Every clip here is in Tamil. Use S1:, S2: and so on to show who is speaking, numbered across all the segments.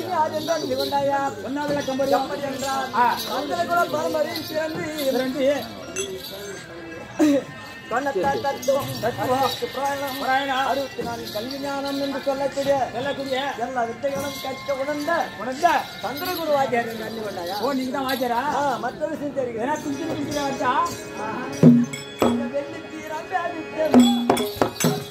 S1: நீ யார் என்றால் நீ கொண்டாயா
S2: ஒன்னா விளக்கம் புரியும்
S1: எப்படி என்றால்
S2: ஆ.
S1: மங்கள குல பரம்பரையில் பிறந்து
S2: பிறந்து
S1: தொண்ணூத்தாறு தத்துவம் அறுபத்து புராணம்
S2: புராணம்.
S1: அறுபத்தி நாலு கல்வி ஞானம் என்று சொல்லக்கூடிய
S2: சொல்லக்கூடிய
S1: எல்லா வித்தைகளும் கற்க உணர்ந்த
S2: உனக்கு
S1: சந்திரகுரு வாத்தியார் நன்றி கொண்டாயா
S2: ஓ நீங்க தான் வாஜரா
S1: ஆ, மற்ற விஷயம் தெரியும்
S2: ஏன்னா குஞ்சு குஞ்சு வச்சா
S1: வெள்ளி தீரம் வியாதித்தேன்.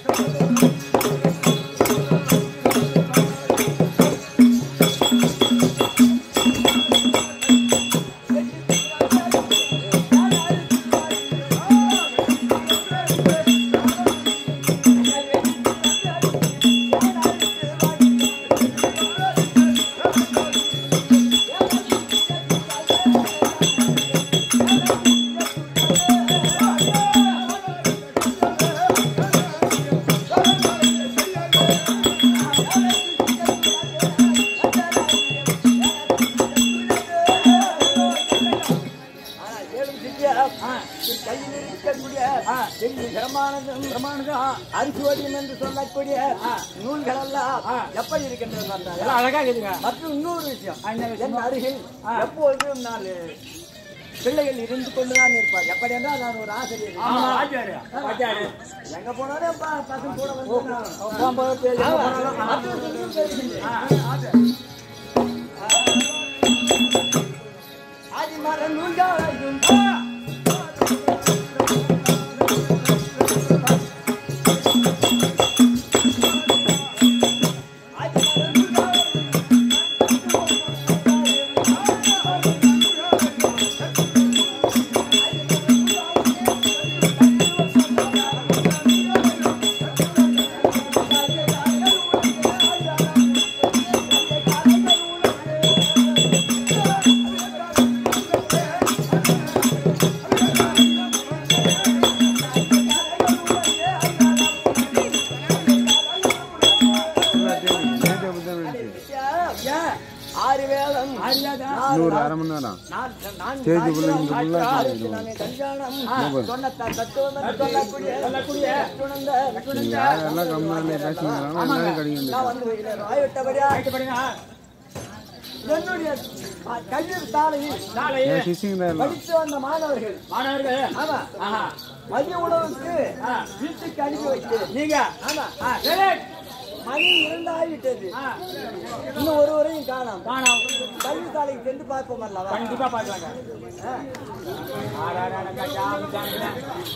S1: ஆனா, ஏழும் சித்தியா, என் கையில் இருக்கக்கூடிய வெள்ளி பிரமாணம் பிரமாணம் அரிசுவடியம் என்று சொல்லக்கூடிய நூல்கள் எல்லாம் எப்படி இருக்கின்றது பார்த்தாயா?
S2: எல்லாம் அழகா இருக்குதுங்க
S1: மற்றும் இன்னொரு விஷயம்
S2: ஆ, என்ன விஷயம்?
S1: என் அருகில் எப்போதும் நான் பிள்ளைகள் இருந்து கொண்டுதான் இருப்பார் எப்படி என்றால் நான் ஒரு ஆசிரியர்
S2: ஆமா வாஜாரு வாஜாரு
S1: எங்க போனாலும் ப- பசங்க கூட வந்து நான்
S2: போகும்போது பேர் எங்க போனாலும், ஆ.
S1: மற்ற விஷயம் பேசுகின்றேன். ஆதிமர நூல்களையும் ஆறு வேளம்
S2: அறியாதா?
S3: இன்னொரு அரை மணி நேரம்
S1: நான் நான்
S3: ஸ்டேஜுக்குள்ள இங்க full ஆ
S1: ஆயிரத்தி நானே கல்யாணம் தொண்ணூத்தாறு தத்துவம் என்று சொல்லக்கூடிய
S2: சொல்லக்கூடிய
S1: குணந்த
S3: நீங்க யாரெல்லாம் கம்மியாக பேசுகிறாங்களோ எல்லாரும் கிடைக்கும்
S1: நான் வந்து வைக்கிறேன் வாய்விட்டபடியா
S2: ஆயிட்டுப்படுங்க
S1: என்னுடைய கல்வி சாலையில்
S2: நாளையே
S3: என் சிசிங்க தான் எல்லாம்
S1: படித்து வந்த மாணவர்கள்
S2: மாணவர்கள்
S1: ஆமா
S2: ஆஹா
S1: மதிய உணவுக்கு வீட்டுக்கு அனுப்பி வைத்து
S2: நீங்க
S1: ஆமா
S2: ஆ, சரி.
S1: மணி இரண்டு ஆகிவிட்டது
S2: ஆ,
S1: இன்னும் ஒருவரையும் காணோம்
S2: காணோம்
S1: கல்வி சாலைக்கு சென்று பார்ப்போம் அல்லவா
S2: கண்டிப்பா பாக்கலாங்க ஆடாடாடா, ஜாம், ஜாம்.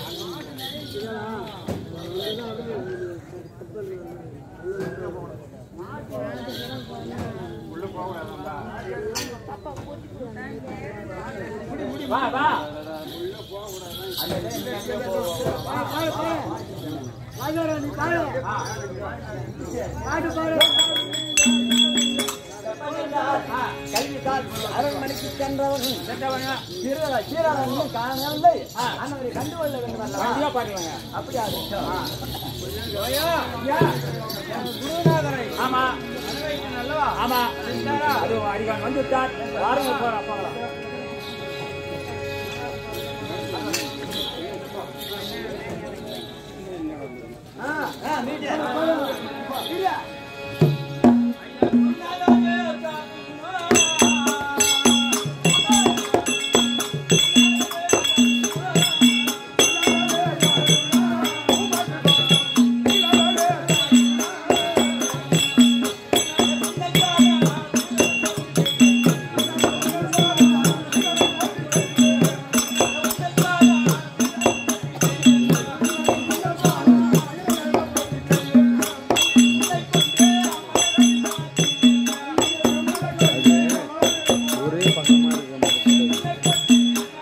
S2: வா வா
S1: கல்வி சால் அரண்மனைக்கு சென்றவன்
S2: சென்றவங்க
S1: சீர- சீராளன் காணவில்லை அன்னவரை கண்டுகொள்ள வேண்டும் அல்லவா
S2: கண்டிப்பா பாக்கலாங்க
S1: அப்படியா
S2: ஆமா ஆமா அது அடிகான் வந்து விட்டார் வாருங்க போறோம் போகலாம்
S3: ஒரே பக்கமாக இருக்க மாதிரி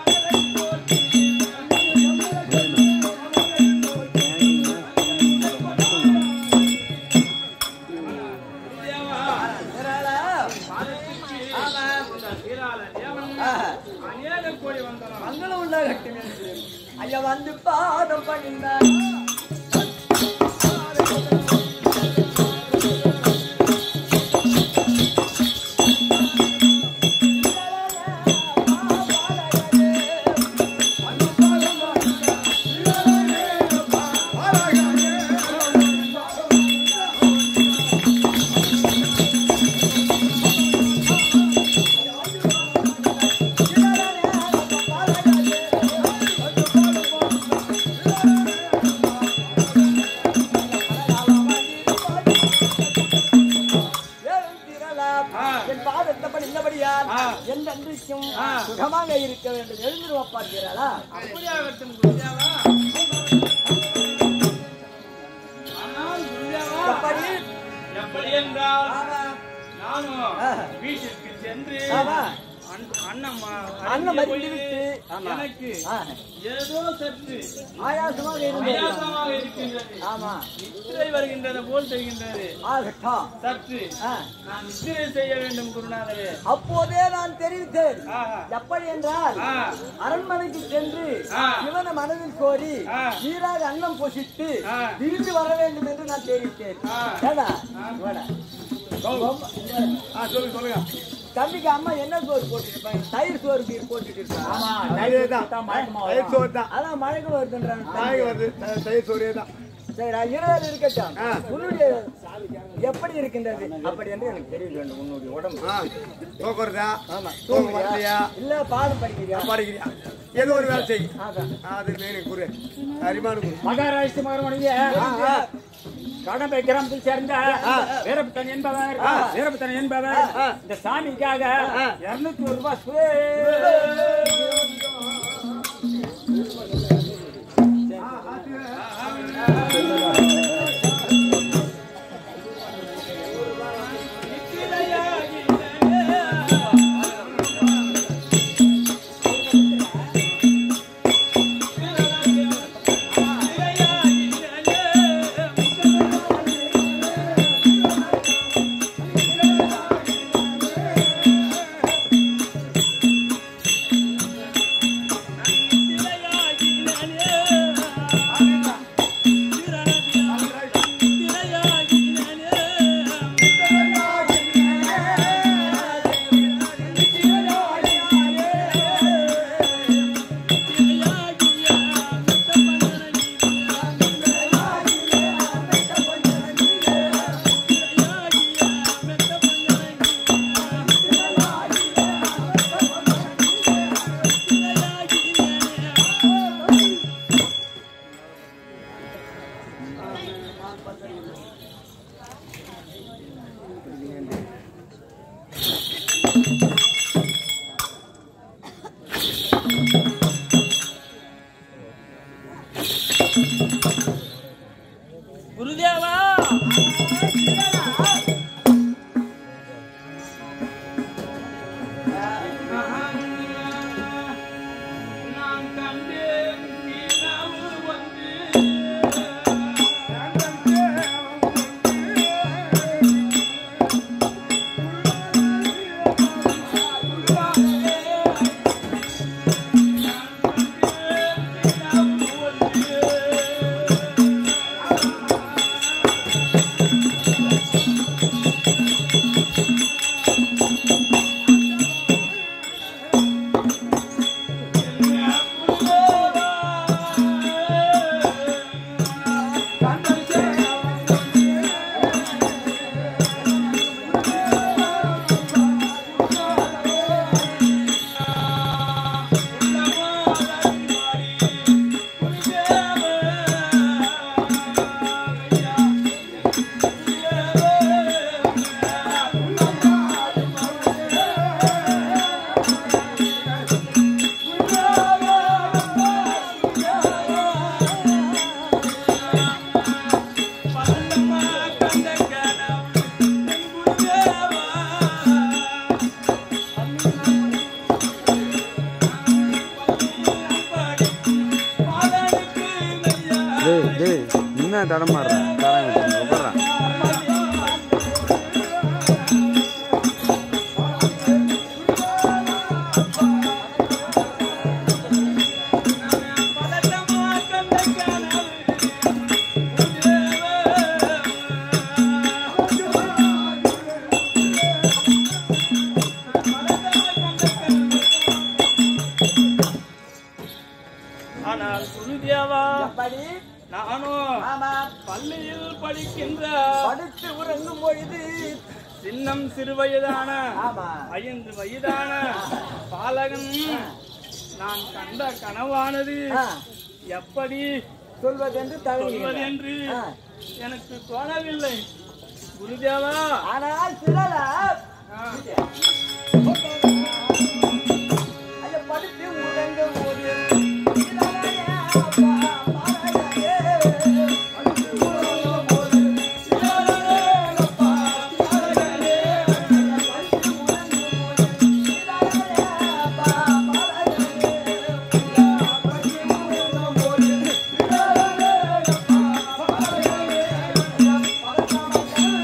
S1: மங்களம் உண்டாகட்டும் என்று. ஐயா வந்து பாதம் பண்ணினார்
S3: ஆ
S1: பெற்றபடி இல்லபடியால்
S2: ஆ.
S1: என் அன்றைக்கும்
S2: ஆ.
S1: சுகமாக இருக்க வேண்டும் எழுந்துருவா பார்க்கிறாளா
S2: அப்படியாகட்டும் குருதேவா ஆனால் குருதேவா
S1: எப்படி
S2: எப்படி என்றால்
S1: ஆமா.
S2: நானும்
S1: ஆ.
S2: வீட்டிற்கு சென்று
S1: ஆமா.
S2: அன்- அன்னம் மா-
S1: அன்னம்
S2: அருந்திய
S1: மருந்து
S2: பொழுது
S1: விட்டு ஆமா.
S2: எனக்கு
S1: ஆ.
S2: ஏதோ சற்று
S1: ஆயாசமாக இருந்தது
S2: ஆயாசமாக இருக்கின்றது
S1: ஆமா
S2: நித்திரை வருகின்றது போல் தெரிகின்றது
S1: ஆகட்டும்
S2: சற்று
S1: ஆ.
S2: நான் நித்திரை செய்ய வேண்டும் குருநாதரே
S1: அப்போதே நான் தெரிவித்தேன்
S2: ஆஹா.
S1: எப்படி என்றால்
S2: ஆ.
S1: அரண்மனைக்கு சென்று
S2: ஆ.
S1: சிவன மனதில் கோரி
S2: ஆ.
S1: சீராக அன்னம் பொசித்து
S2: ஆ.
S1: திரும்பி வர வேண்டும் என்று நான் தெரிவித்தேன்
S2: ஆ.
S1: ஏடா
S2: ஆ.
S1: இவடா.
S2: ஆ, சொல்லுங்க சொல்லுங்க
S1: தம்பிக்கு அம்மா என்ன சோறு போட்டுருப்பாங்க தயிர் சோறு கீர் போட்டுட்டு இருக்காங்க
S2: ஆமா
S4: தயிர் தான்.
S2: தான் மயக்கமா
S4: தயிர்
S2: வரும்.
S4: சோறு தான்
S1: அதான் மழைக்கு வருதுன்றாங்க
S4: நாய் வருது த- தயிர் சோறே தான்
S1: சரி அது இருபது இருக்கட்டும்
S4: ஆ.
S1: உன்னுடைய எப்படி இருக்கின்றது அப்படி என்று எனக்கு தெரிய வேண்டும் உன்னுடைய உடம்பு
S4: ஆ தூக்குறதா
S1: ஆமா
S4: தூக்கம் வரலையா
S1: இல்ல பாடம் படிக்கிறியா
S4: படிக்கிறியா ஏதோ ஒரு வேலை செய்
S1: அதான்
S4: அது மெயின் குரு அரிமான குரு
S2: மகாராஷ்டிர மகரமணிய கடம்பை கிராமத்தில் சேர்ந்த வீரபுத்தன் என்பவர் வீரபுத்தன் என்பவர் இந்த சாமிக்காக இருநூத்தி ஒரு ரூபாய் சுவே குருதேவா நான் கண்டேன் நிலவு வந்து
S3: டேய் டேய் என்ன தடமாடுற தரம் உட்கார்றான்
S2: ஆனால் குருதேவா
S1: எப்படி
S2: நானும்
S1: ஆமா
S2: பள்ளியில் படிக்கின்ற
S1: படுத்து உறங்கும் பொழுது
S2: சின்னம் சிறு வயதான
S1: ஆமா
S2: ஐந்து வயதான பாலகன் நான் கண்ட கனவானது
S1: ஆ,
S2: எப்படி
S1: சொல்வதென்று
S2: சொல்வது
S1: தவறு
S2: என்று
S1: ஆ.
S2: எனக்கு தோணவில்லை குருதேவா
S1: ஆனால் சிலர ஐயா, படுத்து உறங்கும் போது இளமையே அப்பா, பாரதியே. படுத்து உறங்கும் போது இளமையே அப்பா, பாரதியே. படுத்து உறங்கும் போது இளமையே அப்பா, பாரதியே. படுத்து உறங்கும் போது இளமையே அப்பா, பாரதியே. படுக்காம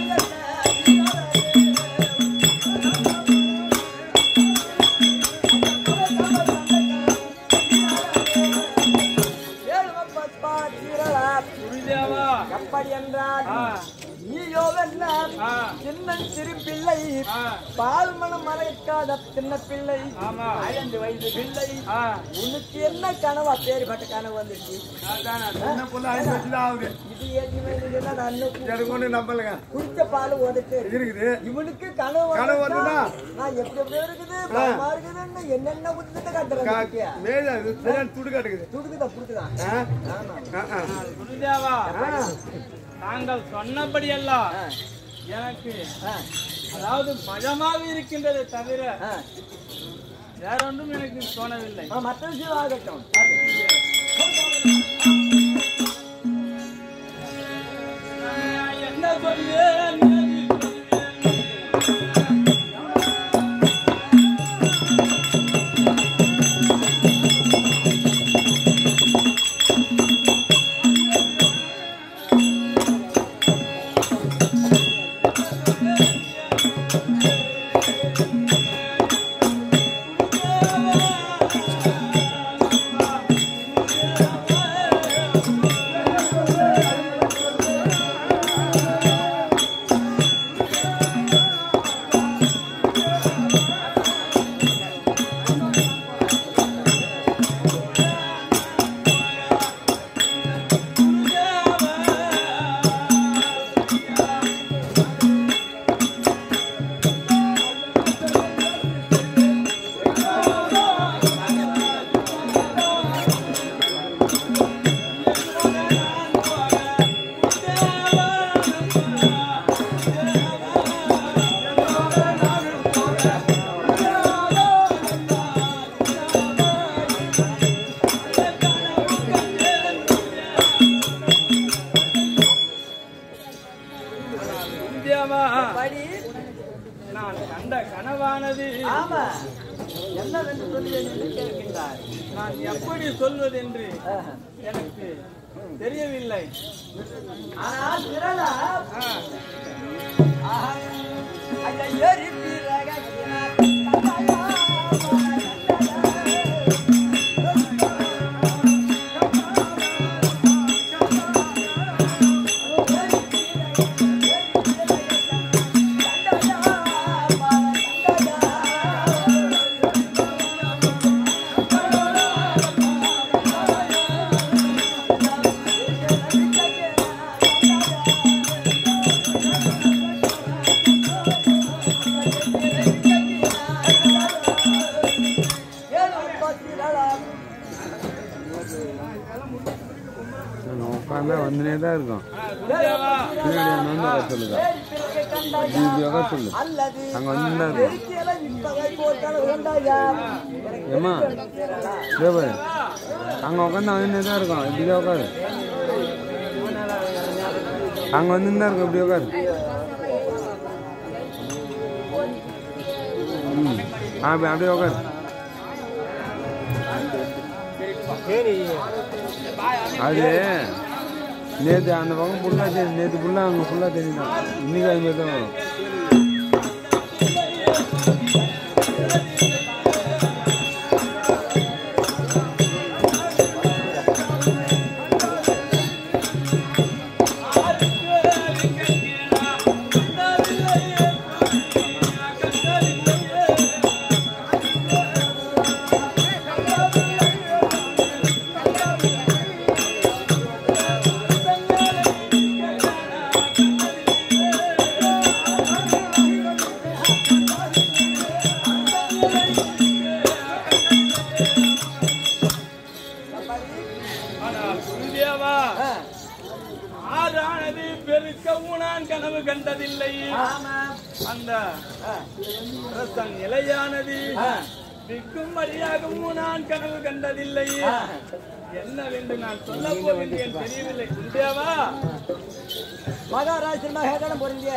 S2: குருதேவா
S1: எப்படி என்றால்
S2: ஆ.
S1: நீயோ என்ன
S2: ஆ.
S1: சின்ன சிறு பிள்ளை
S2: ஆ.
S1: பால் மனம் மறைக்காத சின்ன பிள்ளை
S2: ஆமா.
S1: ஐந்து வயது பிள்ளை
S2: ஆ
S1: உனக்கு என்ன கனவா பேருப்பட்ட கனவு வந்துச்சு
S2: அதானே.
S4: சின்ன புள்ள ஐந்து வயசு தான் ஆகுது
S1: இது எதுவுமே இல்லைன்னா நான் இன்னும் கு-
S4: எனக்கு ஒண்ணு நம்பலங்க
S1: குடிச்ச பால் உதட்டு
S4: இருக்குது
S1: இவனுக்கு கனவு
S4: கனவு
S1: வந்துச்சா?
S4: வந்துதா?
S1: நான் எப்படி எப்படி இருக்குது பயமா இருக்குதுன்னு என்னென்ன புத்தகத்தை காட்டுறேன்
S4: மேல இது சரியான துடு காட்டுக்குது
S1: துடுக்குதா புடுக்குதான்
S4: ஆ?
S1: ஆமா
S4: ஆ, ஆ.
S2: குருதேவா
S1: ஆ.
S2: தாங்கள் சொன்னபடியெல்லாம்
S1: ஆ.
S2: எனக்கு
S1: ஆ.
S2: அதாவது மஜமாக இருக்கின்றதை தவிர
S1: ஆ.
S2: வேற ஒன்றும் எனக்கு தோணவில்லை
S1: ஆ, மற்ற விஷயம் ஆகட்டும்
S2: நான் என்ன சொல்வேன் எது இந்தியாவா
S1: படி
S2: நான் கண்ட கனவானது
S1: ஆமா என்னவென்று சொல்லுவேன் என்று கேட்கின்றார்
S2: நான் எப்படி சொல்வதென்று
S1: ஆஹா.
S2: எனக்கு தெரியவில்லை
S1: ஆனால் திரளா
S2: ஆ,
S1: ஆஹா. ஐயா, ஏறி பிறகினார். தந்தையா,
S3: நாங்கள் உட்காந்தா வந்துனே தான் இருக்கோம்
S2: குருதேவா
S3: பின்னாடி வந்து வந்து உட்கார சொல்லுதா இப்படி உட்கார சொல்லு
S1: அல்லது
S3: அங்கே வந்து தான் இருக்கோம்
S1: பெருக்கியெல்லாம் இப்பவே போட்டாலும் வேண்டாயா
S3: ஏம்மா இதோ பாரு அங்கே உட்காந்து வந்துனே தான் இருக்கோம் இப்படி தான் உட்காரு அங்கே வந்து தான் இருக்கும் இப்படி உட்காரு ம் ஆ அப்படி அப்படியே உட்காரு அது நேற்று அந்த பக்கம் ஃபுல்லாக தெரியும் நேற்று ஃபுல்லாக அங்கே ஃபுல்லாக தெரியும் இன்னைக்கு அது மாதிரி தான் வரும்
S2: ஆனால் குருதேவா ஆறானது பெருக்கவும் நான் கனவு கண்டதில்லை
S1: ஆமா
S5: அந்த ரசம் நிலையானது விற்கும்படியாகவும் நான் கனவு கண்டதில்லை என்னவென்று நான் சொல்ல போகின்றேன் தெரியவில்லை குந்தேவா
S1: மகாராஜ மகாகணம் பொருந்திய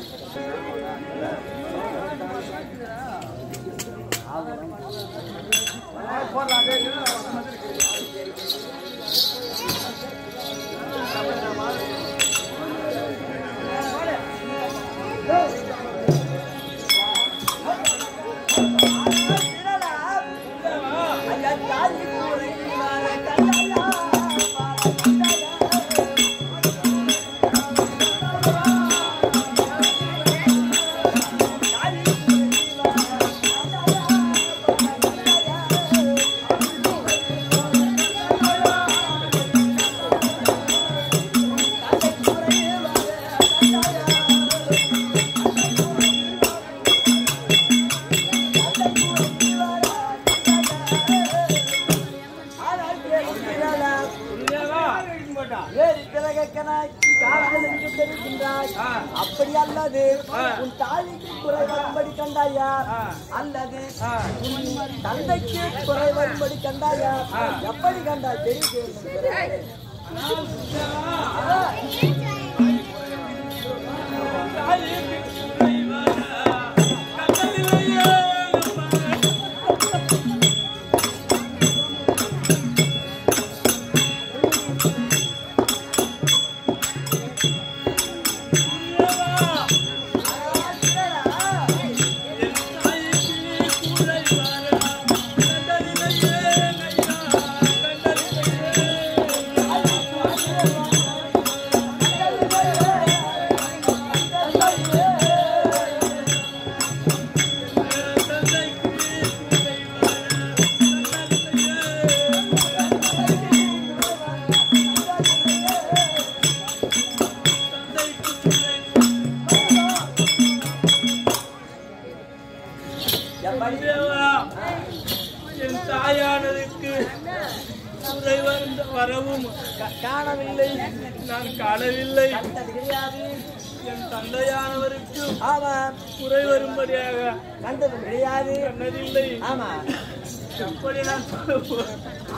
S5: குந்தேவா
S1: ஏறி பிறகக்கனாய் காலாளுக்கு தெரிகின்றாய் அப்படி அல்லது உன் தாய்க்கு குறை வரும்படி கண்டாயா அல்லது உன் தந்தைக்கு குறை வரும்படி கண்டாயா எப்படி கண்டாய் தெரிவிக்க
S5: என் தாயானதுக்கு குறை வந்த வரவும்
S1: காணவில்லை
S5: நான் காணவில்லை
S1: கண்டது கிடையாது
S5: என் தந்தையானவருக்கு
S1: ஆமா
S5: குறை வரும்படியாக
S1: கண்டது கிடையாது
S5: கண்டதில்லை
S1: ஆமா
S5: எப்படி நான் சொல்லுவோம்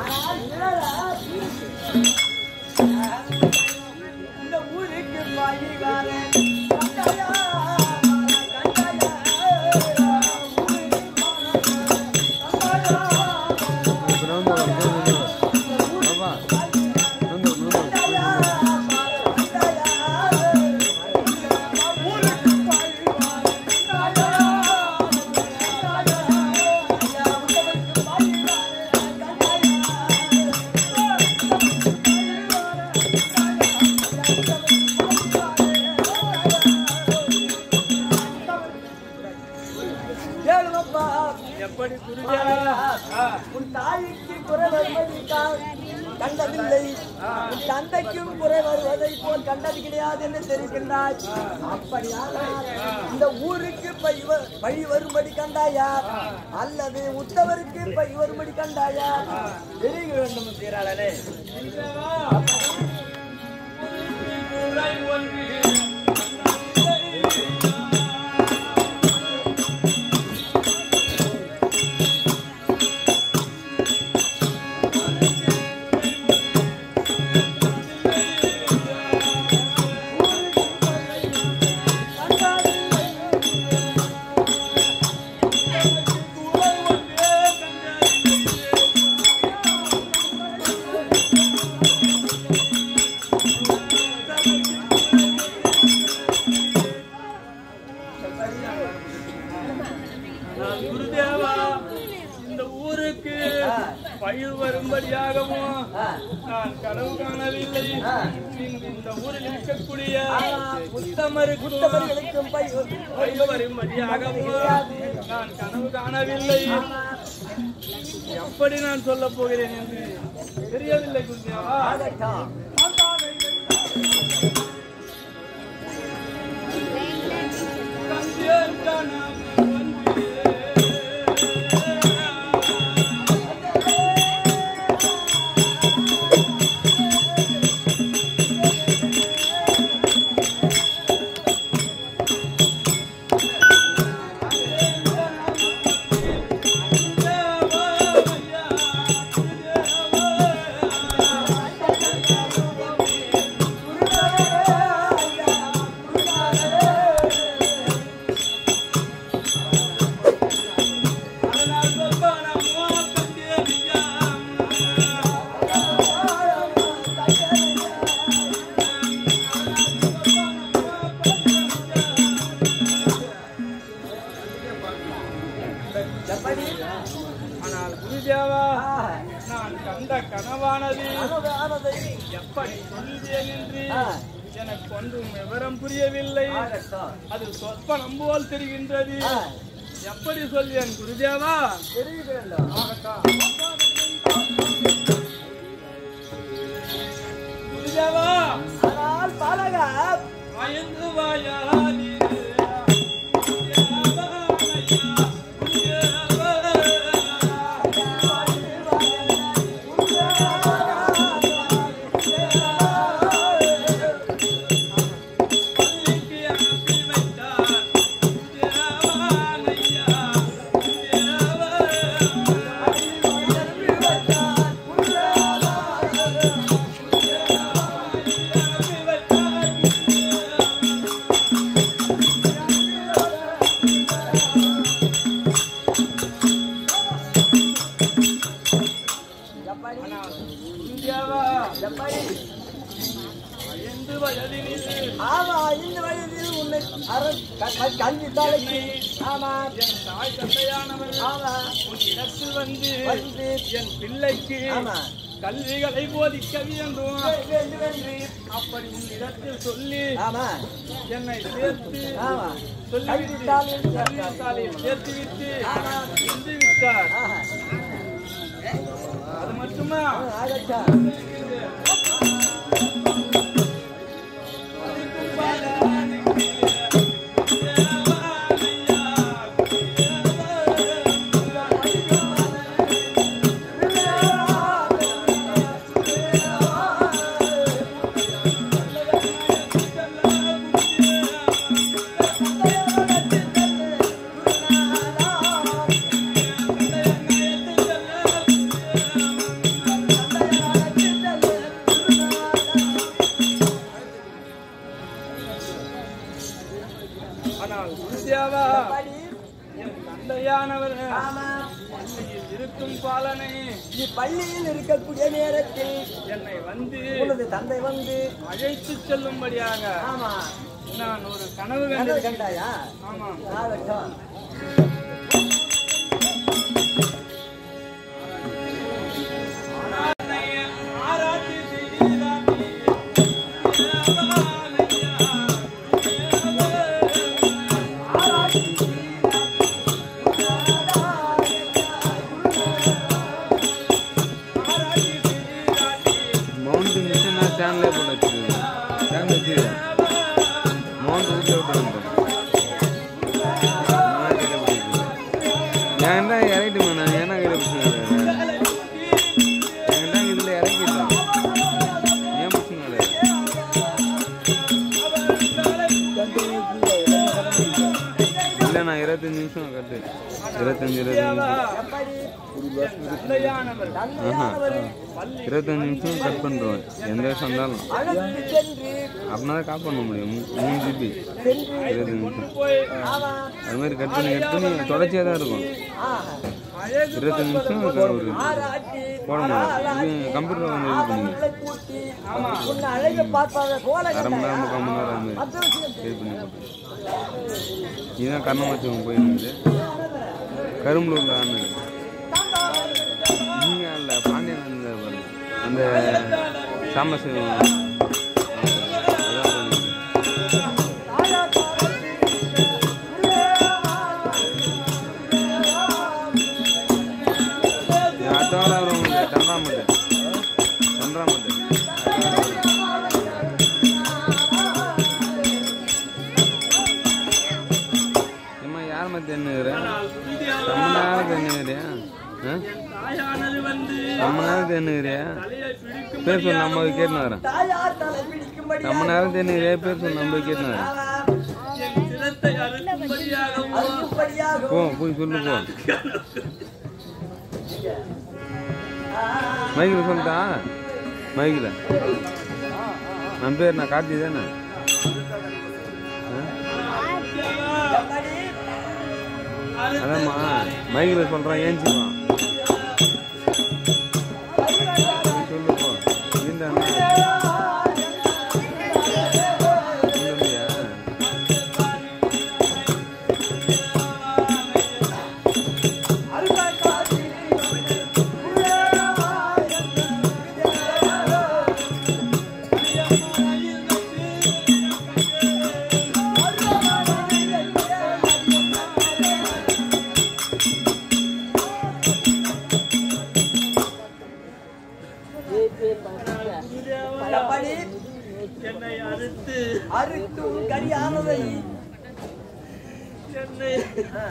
S1: இந்த ஊருக்கு பழிகாரன் கண்டாயா, கண்டாயா,
S3: இப்போ நான் பாப்பா வந்து
S1: கேளுமப்பா,
S5: எப்படி குருஜா
S1: உன் தாய்க்கு குறை வருவதைத்தான் கண்டதில்லை உன் தந்தைக்கும் குறை வருவதை போல் கண்டது கிடையாது என்று தெரிவிக்கின்றாய் அப்படியானால் இந்த ஊருக்கு பை வ- வழி வரும்படி கண்டாயா அல்லது உத்தவருக்கு பை வரும்படி கண்டாயா தெரிய வேண்டும் சீராளனே
S5: குறை ஒன்று நான் குருதேவா இந்த ஊருக்கு பயிர் வரும்படியாகவும் நான் கனவு காணவில்லை இந்த- இந்த ஊரில் இருக்கக்கூடிய உத்தமருக்கு
S1: உத்தவர்களுக்கும் பை வ-
S5: பயிர் வரும்படியாகவும் நான் கனவு காணவில்லை எப்படி நான் சொல்ல போகிறேன் என்று தெரியவில்லை குருதேவா
S1: ஆகட்டும்.
S5: கஞ்சேன் கனவு ஒன்றே. ஆனால் குருதேவா
S1: ஆ,
S5: நான் கண்ட கனவானது
S1: ஆனது, ஆனது.
S5: எப்படி சொல்வேன் என்று
S1: ஆ,
S5: எனக்கு ஒன்றும் விவரம் புரியவில்லை
S1: ஆகட்டும்.
S5: அது சொற்பனம் போல் தெரிகின்றது
S1: ஆ,
S5: எப்படி சொல்வேன் குருதேவா
S1: தெரிவிக்க வேண்டும்.
S5: குருதேவா
S1: ஆனால் பாலகா
S5: பயந்து வாயாதீரு. குருதேவா, ஐயா, குருதேவா. பள்ளிக்கு அனுப்பி வைத்தார். குருதேவா, ஐயா, குருதேவா. அனுப்பி வைத்தார்.
S1: எப்படி
S5: குருதேவா,
S1: எப்படி
S5: ஐந்து வயதினிலே
S1: ஆமா இந்த வயதில் உன்னை அரண் க- க- கல்வி தலைக்கு ஆமா
S5: என் தாய் தந்தையானவர்
S1: ஆமா
S5: உன் இடத்தில் வந்து
S1: வந்து
S5: என் பிள்ளைக்கு
S1: ஆமா
S5: கல்விகளை போதிக்க வேண்டும்
S1: வே- வேண்டும் என்று
S5: அப்படி உன் இடத்தில் சொல்லி
S1: ஆமா
S5: என்னை சேர்த்து
S1: ஆமா
S5: சொல்லிவிட்டு
S1: கல்வித்தாளில் சேர்த்தார்.
S5: கல்வித்தாளில் சேர்த்து விட்டு சென்று விட்டார்
S1: ஆஹா.
S5: அது மட்டுமா
S1: ஆ, ஆகட்டும்.
S5: ஆனால் குருதேவா
S1: எப்படி?
S5: என் தந்தையானவர்
S1: ஆமா
S5: பள்ளியில் இருக்கும் பாலனை
S1: நீ பள்ளியில் இருக்கக்கூடிய நேரத்தில்
S5: என்னை வந்து
S1: உனது தந்தை வந்து
S5: அழைத்து செல்லும்படியாக
S1: ஆமா
S5: நான் ஒரு கனவு
S1: கனவு
S5: கண்டிருக்கிறேன்
S1: கண்டாயா
S5: ஆமாம்
S1: ஆகட்டும்
S5: ஆராய்ச்சி செய்கிறானே.
S3: மவுண்ட் மிஷின் ஸ்டாண்ட்லேயே போட்டு வச்சுருக்கேன் ஸ்டாண்ட் வச்சுருக்கேன் மவுண்ட் வீட்டில் விட்டு ஏன்டா இறக்கிட்டுமா நான் ஏன்னா கையில் பிடிச்சிங்க ஏன்டா இதில் இறக்கிட்டேன் ஏன் பிடிச்சிங்க இல்லை நான் இருபத்தஞ்சு நிமிஷம் கட்டு இருபத்தஞ்சு இருபத்தஞ்சு நிமிஷம்
S1: எப்படி
S5: என் தந்தையானவர்
S1: தந்தையானவர்
S3: இருபத்தஞ்சு நிமிஷம் கட் பண்ணுறோம் எந்த விஷயம் இருந்தாலும்
S1: அழைத்து சென்று
S3: அப்படின்னா தான் கால் பண்ண முடியும் மூ- மூணு ஜிபி
S1: சென்று
S3: இருபத்தஞ்சு நிமிஷம்
S5: போய்
S1: ஆமா
S3: அது மாதிரி கட் பண்ணி கட் பண்ணி தொடர்ச்சியாக தான் இருக்கும்
S1: ஆஹா
S5: அழகு
S3: இருபத்தஞ்சு நிமிஷம் ஒரு
S1: ஆராய்ச்சி
S3: போட முடியும் இது கம்ப்யூட்டர் வந்து இது பண்ணி
S1: ஆவணங்களை கூட்டி உன்னை அழகு பார்ப்பாங்க போல
S3: அரை மணி நேரம் முக்கால் மணி நேரம் அது மாதிரி இது பண்ணி போட்டு இதுதான் கண்ணமாச்சவங்க போயிருந்தது கரும்பலூரில் ஆனது நீங்கள் இல்லை பாண்டியன் இருந்தார் பாருங்க அந்த சாம்பசிவம் அடுத்த வாரம் வரும் தன்றாமட்டு தன்றாமட்டு ஏம்மா யார் மத்தி என்னங்கிற ரொம்ப நேரம் தென்னுங்கிறியா
S5: தாயானது வந்து
S3: ரொம்ப நேரம் தென்னுங்கிறியா
S5: தலையை பிடிக்கும்
S3: பேர் சொல்லு நம்ம கேட்டுன்னு வரேன்
S1: தாயார் தலை பிடிக்கும்படி
S3: ரொம்ப நேரம் தென்னுங்கிறியா பேர் சொல்லு நம்ம கேட்டுன்னு வரேன்
S5: என் சிரத்தை அறுக்கும்படியாகவும்
S1: அரும்படியாக
S3: போ போய் சொல்லு போ மைக்கில் சொல்லிட்டா மைக்கில் நம்ம பேர் நான் கார்த்தி தானே ஆ? அதாம்மா மைக்கில் சொல்கிறேன் ஏஞ்சிமா சொல்லு போ இந்த
S1: அருகா அறுத்தும் கரியானதை
S5: என்னை
S1: ஆ,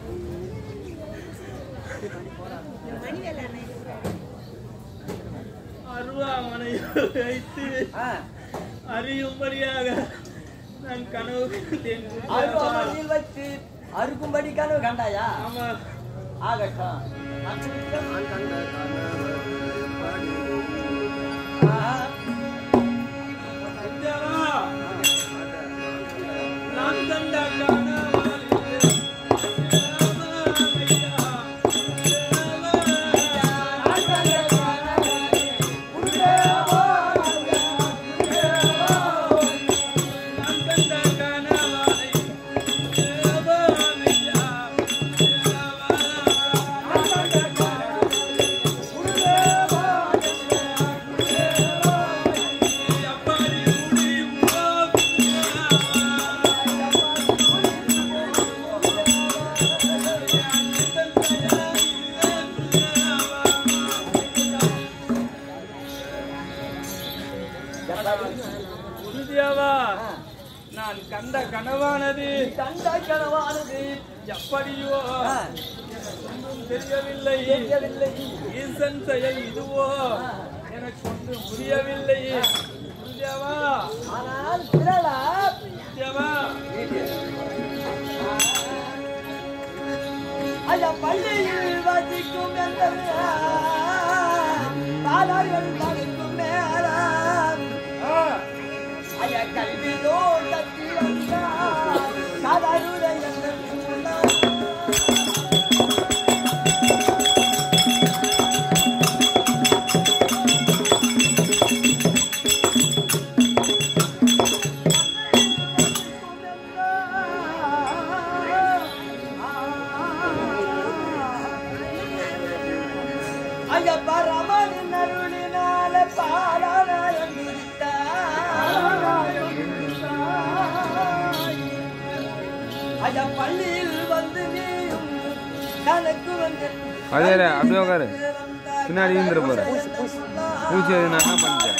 S5: அருவாமனையில் வைத்து
S1: ஆ.
S5: அறியும்படியாக நான் கனவு கண்டேன்
S1: அருவாமனையில் வச்சு அறுக்கும்படி கனவு கண்டாயா
S5: ஆமா
S1: ஆகட்டும் ஆ,
S5: தேவா, நான் கண்ட கனவாலிலே தேவா, ஐயா, தேவா. நான் கண்ட கனவாலை தேவா, ஐயா, தேவா. எப்படி முடியுமோ குருதேவா நான் கண்ட கனவானது
S1: கண்ட கனவானது
S5: எப்படியோ
S1: ஆ,
S5: ஒன்றும் தெரியவில்லை
S1: தெரியவில்லை
S5: ஈசன் செயல் இதுவோ எனக்கு ஒன்றும் புரியவில்லை குருதேவா
S1: ஆனால் பிறலா
S5: தேவா
S1: ஐயா பள்ளியில் வசிக்கும் என்பது பாலார்கள் தடுக்கும் நேரம் ஐயா கல்வியோ கத்தி வந்தார் கதருரை என்று சொன்னார் ஐயா பரமனின் அருளினால பாலானாயம் ஐயா பள்ளியில் வந்து நீயும் தனக்கு வந்து
S3: அதே ரே, அப்படியே உட்காரு. பின்னாடி இருந்துட போற. பூச்சி அது நான் என்ன பண்ணிட்டேன்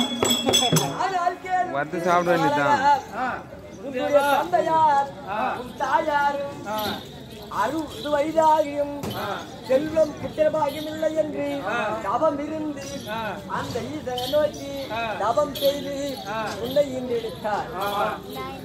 S3: வறுத்து சாப்பிட வேண்டியதுதான்.
S1: உன்னுடைய தந்தையார் உன் தாயாரும் அறுபது வயதாகியும் செல்வம் புத்திரபாகியம் இல்லை என்று தவம் இருந்து அந்த ஈசனை நோக்கி தவம் செய்து உன்னை இன்றெடுத்தார்